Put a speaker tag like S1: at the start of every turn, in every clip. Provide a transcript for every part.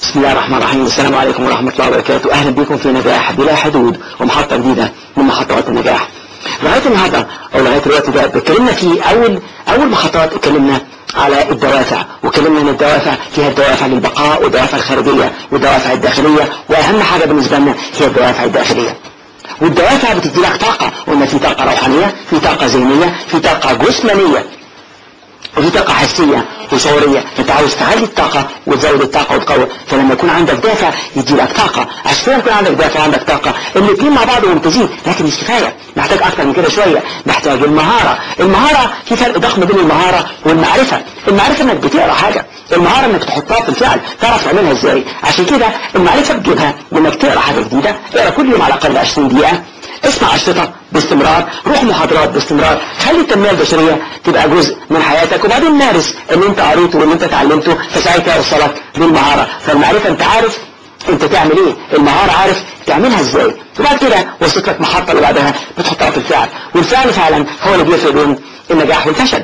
S1: بسم الله الرحمن الرحيم السلام عليكم ورحمة الله وبركاته أهلا بكم في نجاح بلا حدود ومحطة جديدة من محطات النجاح لغاية النهاردة أو لغاية الوقت ده اتكلمنا في أول أول محطات اتكلمنا على الدوافع وكلمنا ان الدوافع فيها الدوافع للبقاء والدوافع الخارجية والدوافع الداخلية وأهم حاجة بالنسبة لنا هي الدوافع الداخلية والدوافع بتدي لك طاقة وإن في طاقة روحانية في طاقة ذهنية في طاقة جسمانية وفي طاقة حسية وشعورية انت عاوز تعلي الطاقة وتزود الطاقة وتقوي فلما يكون عندك دافع يدي لك طاقة عشان كده يكون عندك دافع وعندك طاقة الاثنين مع بعض ممتازين لكن مش كفاية محتاج اكتر من كده شوية محتاج المهارة المهارة في فرق ضخم بين المهارة والمعرفة المعرفة انك بتقرا حاجة المهارة انك تحطها في الفعل تعرف تعملها ازاي عشان كده المعرفة تجيبها انك تقرا حاجة جديدة اقرا كل يوم على الاقل 20 دقيقة اسمع أنشطة باستمرار روح محاضرات باستمرار خلي التنمية البشرية تبقى جزء من حياتك وبعدين مارس اللي انت قريته واللي انت اتعلمته فساعتها يوصلك للمهارة فالمعرفة انت عارف انت تعمل ايه المهارة عارف تعملها ازاي وبعد كده وصلت لك محطة اللي بعدها بتحطها في الفعل والفعل فعلا هو اللي بيفرق بين النجاح والفشل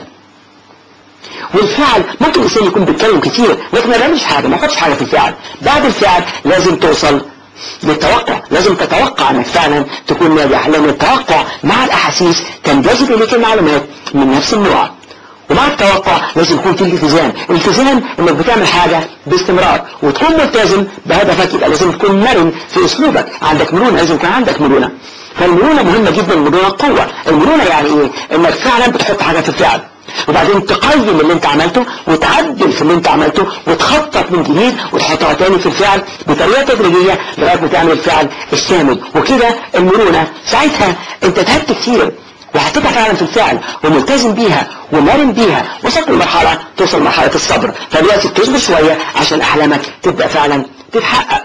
S1: والفعل ممكن الانسان يكون بيتكلم كتير لكن ما بيعملش حاجه ما يحطش حاجه في الفعل بعد الفعل لازم توصل للتوقع لازم تتوقع انك فعلا تكون ناجح لان التوقع مع الاحاسيس تنجذب اليك المعلومات من نفس النوع ومع التوقع لازم يكون في الالتزام الالتزام انك بتعمل حاجة باستمرار وتكون ملتزم بهدفك يبقى لازم تكون مرن في اسلوبك عندك مرونة لازم يكون عندك مرونة فالمرونة مهمة جدا المرونة قوة المرونة يعني ايه انك فعلا بتحط حاجة في الفعل وبعدين تقيم اللي انت عملته وتعدل في اللي انت عملته وتخطط من جديد وتحطها تاني في الفعل بطريقة تدريجية لغاية ما تعمل الفعل الشامل وكده المرونة ساعتها انت تعبت كتير وحطيتها فعلا في الفعل وملتزم بيها ومرن بيها وصلت لمرحلة توصل لمرحلة الصبر فدلوقتي تصبر شوية عشان احلامك تبدأ فعلا تتحقق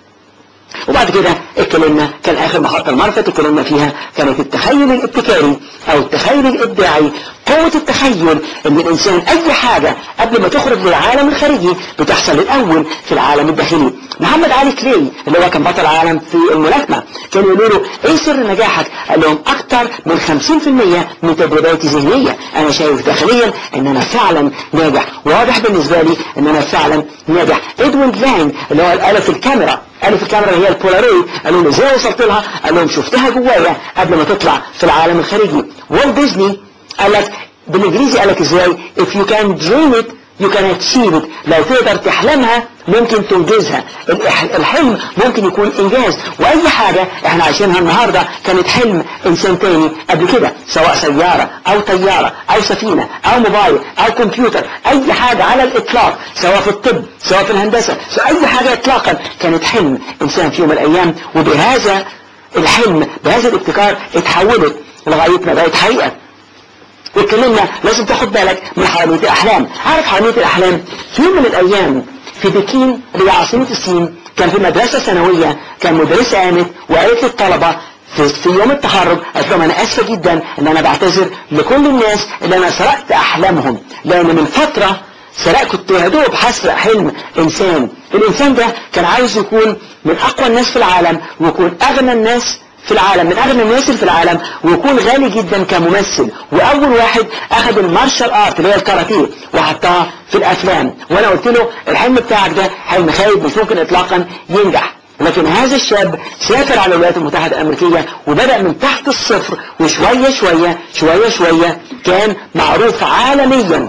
S1: وبعد كده اتكلمنا كان اخر محطة المعرفة اتكلمنا فيها كانت التخيل الابتكاري او التخيل الابداعي قوة التخيل ان الانسان اي حاجة قبل ما تخرج للعالم الخارجي بتحصل الاول في العالم الداخلي محمد علي كلاي اللي هو كان بطل العالم في الملاكمة كان يقولوا له ايه سر نجاحك قال لهم اكتر من 50% من تدريباتي ذهنية انا شايف داخليا ان انا فعلا ناجح واضح بالنسبة لي ان انا فعلا ناجح ادوين لانج اللي هو الالف الكاميرا قالوا في الكاميرا اللي هي البولارويد قالوا له ازاي وصلت لها قال لهم شفتها جوايا قبل ما تطلع في العالم الخارجي والت ديزني قال لك بالانجليزي قال لك ازاي if you can dream it you can achieve it لو تقدر تحلمها ممكن تنجزها الحلم ممكن يكون انجاز واي حاجة احنا عايشينها النهاردة كانت حلم انسان تاني قبل كده سواء سيارة او طيارة او سفينة او موبايل او كمبيوتر اي حاجة على الاطلاق سواء في الطب سواء في الهندسة سواء اي حاجة اطلاقا كانت حلم انسان في يوم من الايام وبهذا الحلم بهذا الابتكار اتحولت لغاية ما بقت حقيقة واتكلمنا لازم تاخد بالك من حرامية الأحلام عارف حرامية الأحلام في يوم من الأيام في بكين اللي هي عاصمة الصين كان في مدرسة ثانوية كان مدرسة قامت وقالت للطلبة في, في يوم التخرج قالت لهم أنا آسفة جدا إن أنا بعتذر لكل الناس اللي أنا سرقت أحلامهم لأن من فترة سرقت كنت يا دوب هسرق حلم إنسان الإنسان ده كان عايز يكون من أقوى الناس في العالم ويكون أغنى الناس في العالم من أغنى الناس في العالم ويكون غالي جدا كممثل وأول واحد أخذ المارشال آرت اللي هي الكاراتيه وحطها في الأفلام وأنا قلت له الحلم بتاعك ده حلم خايب مش ممكن إطلاقا ينجح لكن هذا الشاب سافر على الولايات المتحدة الأمريكية وبدأ من تحت الصفر وشوية شوية شوية شوية كان معروف عالميا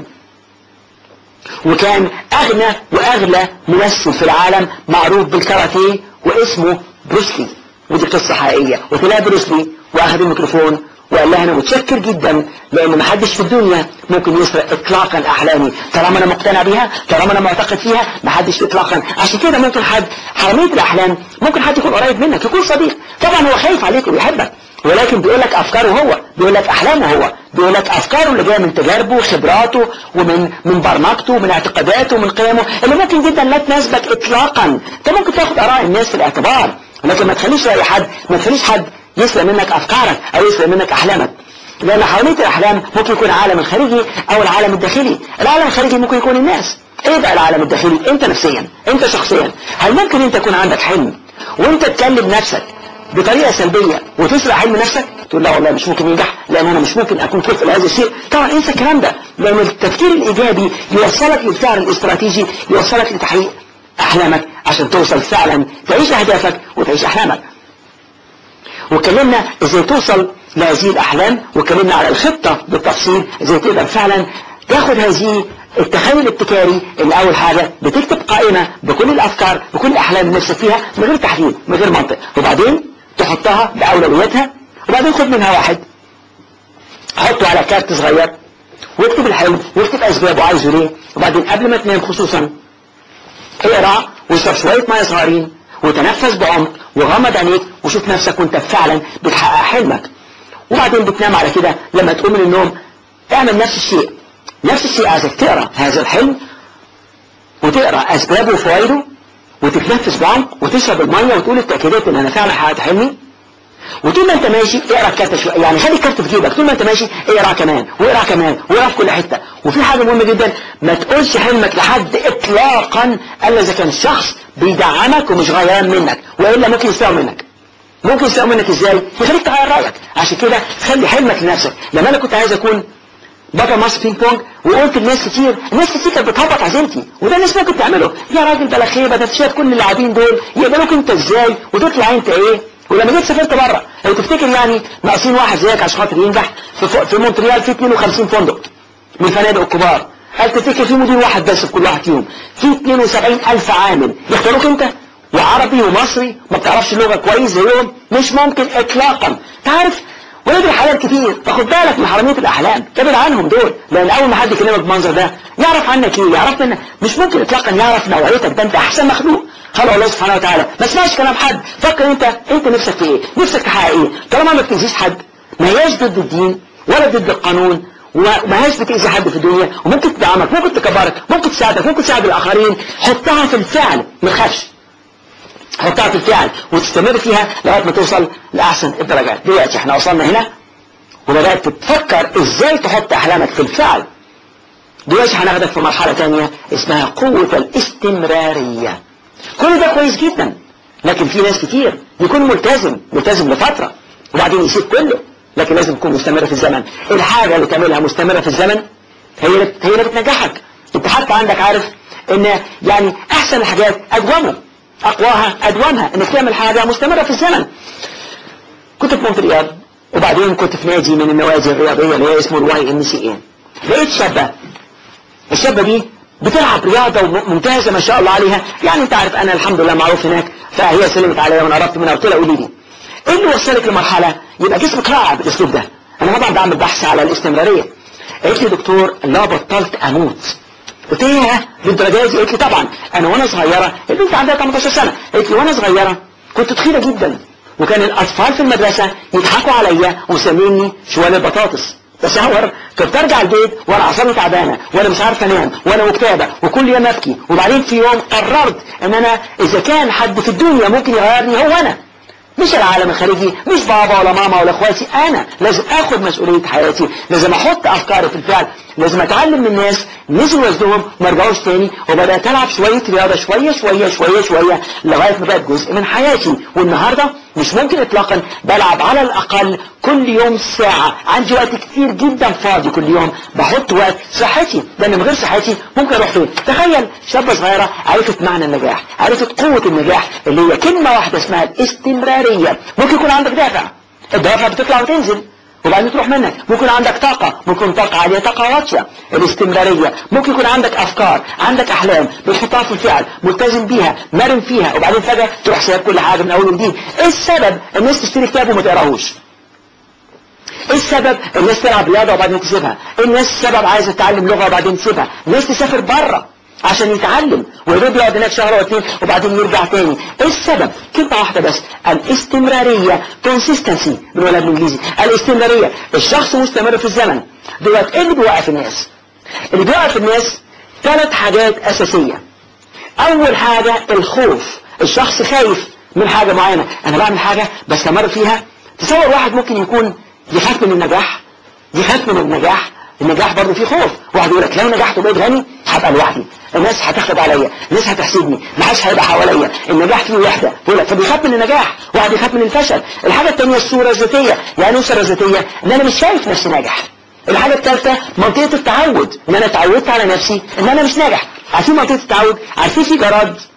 S1: وكان أغنى وأغلى ممثل في العالم معروف بالكاراتيه واسمه بروسلي ودي قصة حقيقية وطلع بروسلي واخد الميكروفون وقال لها انا متشكر جدا لان ما حدش في الدنيا ممكن يسرق اطلاقا احلامي طالما انا مقتنع بيها طالما انا معتقد فيها ما حدش اطلاقا عشان كده ممكن حد حرامية الاحلام ممكن حد يكون قريب منك يكون صديق طبعا هو خايف عليك وبيحبك ولكن بيقول لك افكاره هو بيقول لك احلامه هو بيقول لك افكاره اللي جايه من تجاربه وخبراته ومن من برمجته ومن اعتقاداته ومن قيمه اللي ممكن جدا لا تناسبك اطلاقا انت ممكن تاخد اراء الناس في الاعتبار لكن ما تخليش اي حد ما تخليش حد يسرق منك افكارك او يسرق منك احلامك لان حواليه الاحلام ممكن يكون العالم الخارجي او العالم الداخلي العالم الخارجي ممكن يكون الناس ايه بقى العالم الداخلي انت نفسيا انت شخصيا هل ممكن انت يكون عندك حلم وانت تكلم نفسك بطريقة سلبية وتسرق حلم نفسك تقول لا والله مش ممكن ينجح لان انا مش ممكن اكون كفء لهذا الشيء طبعا انسى الكلام ده لان التفكير الايجابي يوصلك للفعل الاستراتيجي يوصلك لتحقيق احلامك عشان توصل فعلا تعيش اهدافك وتعيش احلامك واتكلمنا ازاي توصل لهذه الاحلام واتكلمنا على الخطة بالتفصيل ازاي تقدر فعلا تاخد هذه التخيل الابتكاري اللي اول حاجة بتكتب قائمة بكل الافكار بكل الاحلام اللي نفسك فيها من غير تحديد من غير منطق وبعدين تحطها باولوياتها وبعدين خد منها واحد حطه على كارت صغير واكتب الحلم واكتب اسبابه عايزه ليه وبعدين قبل ما تنام خصوصا اقرا واشرب شوية مية صغيرين وتنفس بعمق وغمض عينيك وشوف نفسك وانت فعلا بتحقق حلمك وبعدين بتنام على كده لما تقوم من النوم اعمل نفس الشيء نفس الشيء عايزك تقرا هذا الحلم وتقرا اسبابه وفوائده وتتنفس بعمق وتشرب الميه وتقول التاكيدات ان انا فعلا حققت حلمي وطول ما انت ماشي اقرا الكارت شويه يعني خلي الكارت في جيبك طول ما انت ماشي اقرا كمان واقرا كمان واقرا في كل حته وفي حاجه مهمه جدا ما تقولش حلمك لحد اطلاقا الا اذا كان الشخص بيدعمك ومش غيران منك والا ممكن يسرقوا منك ممكن يسرقوا منك ازاي يخليك تغير رايك عشان كده خلي حلمك لنفسك لما انا كنت عايز اكون بطل مصر بينج بونج وقلت لناس كتير الناس كتير كانت بتهبط عزيمتي وده الناس ممكن تعمله يا راجل بلا خيبه ده شايف كل اللاعبين دول يقبلوك انت ازاي وتطلع انت ايه ولما جيت سافرت بره لو تفتكر يعني ناقصين واحد زيك عشان خاطر ينجح في, في مونتريال في 52 فندق من الفنادق الكبار هل تفتكر في مدير واحد بس في كل واحد فيهم في 72 ألف عامل يختاروك انت وعربي ومصري ما بتعرفش اللغة كويس زيهم مش ممكن اطلاقا تعرف ولاد الحلال كتير فخد بالك من حرامية الأحلام ابعد عنهم دول لأن أول ما حد يكلمك بالمنظر ده يعرف عنك ايه يعرف منك مش ممكن اطلاقا يعرف نوعيتك ده انت أحسن مخلوق قال الله سبحانه وتعالى ما اسمعش كلام حد فكر انت انت نفسك في ايه نفسك تحقق ايه طالما ما بتأذيش حد ما هياش ضد الدين ولا ضد القانون وما هياش بتأذي حد في الدنيا وممكن تدعمك ممكن تكبرك ممكن تساعدك ممكن تساعد الآخرين حطها في الفعل ما تخافش حطها في الفعل وتستمر فيها لغاية ما توصل لأحسن الدرجات دلوقتي احنا وصلنا هنا وبدأت تفكر ازاي تحط أحلامك في الفعل دلوقتي هناخدك في مرحلة تانية اسمها قوة الاستمرارية كل ده كويس جدا لكن في ناس كتير يكون ملتزم ملتزم لفترة وبعدين يسيب كله لكن لازم تكون مستمرة في الزمن الحاجة اللي تعملها مستمرة في الزمن هي اللي هي اللي بتنجحك انت حتى عندك عارف ان يعني احسن الحاجات ادومها اقواها ادومها انك تعمل حاجة مستمرة في الزمن كنت في مونتريال وبعدين كنت في نادي من النوادي الرياضية اللي هي اسمه الواي ام سي ان لقيت شابة الشابة دي بتلعب رياضة ممتازة ما شاء الله عليها يعني انت عارف انا الحمد لله معروف هناك فهي سلمت عليا وانا قربت منها قلت لها قولي لي ايه اللي وصلك لمرحلة يبقى جسمك رائع بالاسلوب ده انا طبعا بعمل بحث على الاستمرارية قالت لي دكتور لا بطلت اموت قلت لها للدرجه دي قالت لي طبعا انا وانا صغيره البنت عندها 18 سنه قالت لي وانا صغيره كنت تخينه جدا وكان الاطفال في المدرسه يضحكوا عليا ويسموني شوال البطاطس تصور كنت ارجع البيت وانا اعصابي تعبانه وانا مش عارف انام وانا مكتئبه وكل يوم ابكي وبعدين في يوم قررت ان انا اذا كان حد في الدنيا ممكن يغيرني هو انا مش العالم الخارجي مش بابا ولا ماما ولا اخواتي انا لازم اخد مسؤولية حياتي لازم احط افكاري في الفعل لازم اتعلم من الناس نزلوا وزنهم ما رجعوش تاني وبدات العب شويه رياضه شويه شويه شويه شويه لغايه ما بقت جزء من حياتي والنهارده مش ممكن اطلاقا بلعب على الاقل كل يوم ساعه عندي وقت كتير جدا فاضي كل يوم بحط وقت صحتي لان من غير صحتي ممكن اروح فين تخيل شابه صغيره عرفت معنى النجاح عرفت قوه النجاح اللي هي كلمه واحده اسمها الاستمراريه ممكن يكون عندك دافع الدافع بتطلع وتنزل وبعدين تروح منك ممكن عندك طاقة ممكن طاقة عالية طاقة واطية الاستمرارية ممكن يكون عندك أفكار عندك أحلام بتحطها في الفعل ملتزم بيها مرن فيها وبعدين فجأة تروح سايب كل حاجة من أول وجديد إيه السبب الناس تشتري كتاب وما تقراهوش ايه السبب الناس تلعب رياضة وبعدين تسيبها الناس السبب عايزة تتعلم لغة وبعدين تسيبها الناس تسافر بره عشان يتعلم ويرد يقعد هناك شهر واتنين وبعدين يرجع تاني ايه السبب كلمة واحدة بس الاستمرارية consistency بالولا بالانجليزي الاستمرارية الشخص مستمر في الزمن دلوقتي ايه اللي بيوقف الناس اللي بيوقف الناس ثلاث حاجات اساسية اول حاجة الخوف الشخص خايف من حاجة معينة انا بعمل حاجة بستمر فيها تصور واحد ممكن يكون يخاف من النجاح يخاف من النجاح النجاح برضه فيه خوف واحد يقول لك لو نجحت وبقيت غني هبقى لوحدي الناس هتاخد عليا الناس هتحسدني ما حدش هيبقى حواليا النجاح فيه وحده يقول لك فبيخاف من النجاح واحد يخاف من الفشل الحاجه الثانيه الصوره الذاتيه يعني الصوره الذاتيه ان انا مش شايف نفسي ناجح الحاجه الثالثه منطقه التعود ان انا اتعودت على نفسي ان انا مش ناجح عارفين منطقه التعود عارفين في جراد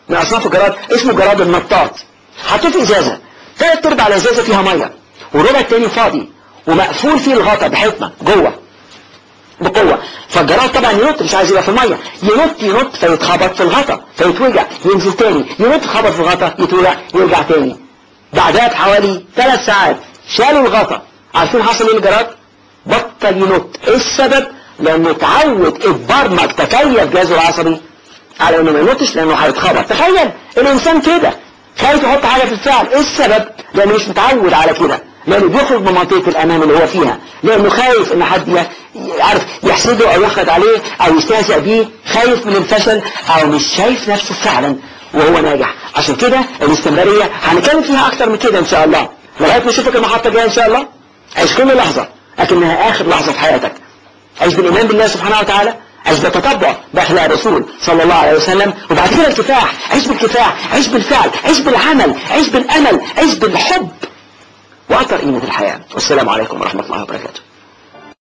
S1: من اصناف الجراد اسمه جراد النطاط حطوه في ازازه ثلاث ارباع الازازه فيها ميه والربع التاني فاضي ومقفول فيه الغطا بحكمه جوه بقوة فالجراد طبعا ينط مش عايز يبقى في المية ينط ينط فيتخبط في الغطا فيتوجع ينزل تاني ينط يتخبط في الغطا يتوجع يرجع تاني بعدها بحوالي ثلاث ساعات شالوا الغطا عارفين حصل ايه للجراد بطل ينط ايه السبب لانه اتعود اتبرمج تكيف جهازه العصبي على انه ما ينطش لانه هيتخبط تخيل الانسان كده خايف يحط حاجة في الفعل ايه السبب لانه مش متعود على كده لانه بيخرج من منطقة الامان اللي هو فيها لانه خايف ان حد يعرف يحسده او يحقد عليه او يستهزئ بيه خايف من الفشل او مش شايف نفسه فعلا وهو ناجح عشان كده الاستمرارية هنتكلم فيها اكتر من كده ان شاء الله لغاية ما اشوفك المحطة الجاية ان شاء الله عيش كل لحظة لكنها اخر لحظة في حياتك عيش بالايمان بالله سبحانه وتعالى عيش بالتطبع باخلاق الرسول صلى الله عليه وسلم وبعد كده الكفاح عيش بالكفاح عيش بالفعل عيش بالعمل عيش بالامل عيش بالحب واثر قيمة الحياة والسلام عليكم ورحمة الله وبركاته